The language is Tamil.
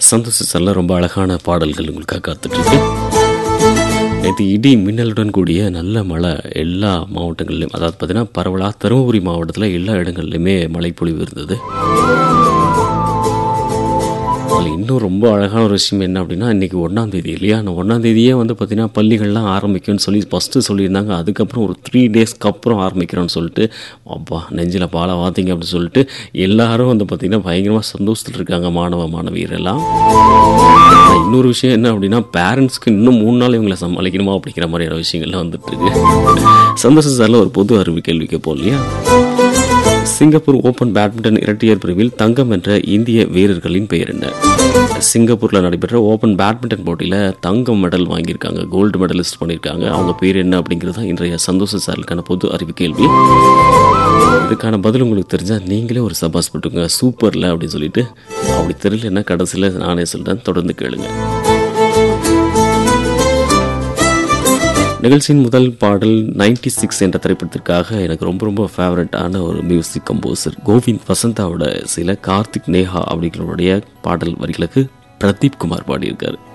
சந்தோஷ செல்ல ரொம்ப அழகான பாடல்கள் உங்களுக்காக காத்துட்ருக்கு நேற்று இடி மின்னலுடன் கூடிய நல்ல மழை எல்லா மாவட்டங்கள்லையும் அதாவது பார்த்தீங்கன்னா பரவலாக தருமபுரி மாவட்டத்தில் எல்லா இடங்கள்லையுமே மழை பொழிவு இருந்தது அதில் இன்னும் ரொம்ப அழகான ஒரு விஷயம் என்ன அப்படின்னா இன்றைக்கி ஒன்றாம் தேதி இல்லையா அந்த ஒன்றாம் தேதியே வந்து பார்த்திங்கன்னா பள்ளிகள்லாம் ஆரம்பிக்கும்னு சொல்லி ஃபஸ்ட்டு சொல்லியிருந்தாங்க அதுக்கப்புறம் ஒரு த்ரீ டேஸ்க்கு அப்புறம் ஆரம்பிக்கிறோன்னு சொல்லிட்டு அப்பா நெஞ்சில் பாலை வாத்திங்க அப்படின்னு சொல்லிட்டு எல்லாரும் வந்து பார்த்திங்கன்னா பயங்கரமாக சந்தோஷத்தில் இருக்காங்க மாணவ மாணவியர் எல்லாம் ஆனா இன்னொரு விஷயம் என்ன அப்படின்னா பேரண்ட்ஸ்க்கு இன்னும் மூணு நாள் இவங்களை சமாளிக்கணுமா அப்படிங்கிற மாதிரியான விஷயங்கள்லாம் வந்துட்டு இருக்கு சந்தோஷ சாரில் ஒரு பொது அறிவு கேள்வி கேட்போம் இல்லையா சிங்கப்பூர் ஓபன் பேட்மிண்டன் இரட்டையர் பிரிவில் தங்கம் வென்ற இந்திய வீரர்களின் பெயர் என்ன சிங்கப்பூரில் நடைபெற்ற ஓபன் பேட்மிண்டன் போட்டியில் தங்கம் மெடல் வாங்கியிருக்காங்க கோல்டு மெடலிஸ்ட் பண்ணியிருக்காங்க அவங்க பேர் என்ன அப்படிங்கிறது தான் இன்றைய சந்தோஷ சாருக்கான பொது அறிவு கேள்வி இதுக்கான பதில் உங்களுக்கு தெரிஞ்சால் நீங்களே ஒரு சபாஸ் போட்டுங்க சூப்பரில் அப்படின்னு சொல்லிட்டு அப்படி தெரியலன்னா கடைசியில் நானே சொல்கிறேன் தொடர்ந்து கேளுங்க நிகழ்ச்சியின் முதல் பாடல் 96 சிக்ஸ் என்ற திரைப்படத்திற்காக எனக்கு ரொம்ப ரொம்ப ஃபேவரட்டான ஒரு மியூசிக் கம்போசர் கோவிந்த் வசந்தாவோட சில கார்த்திக் நேஹா அப்படிங்கிறவருடைய பாடல் வரிகளுக்கு பிரதீப் குமார் பாடியிருக்காரு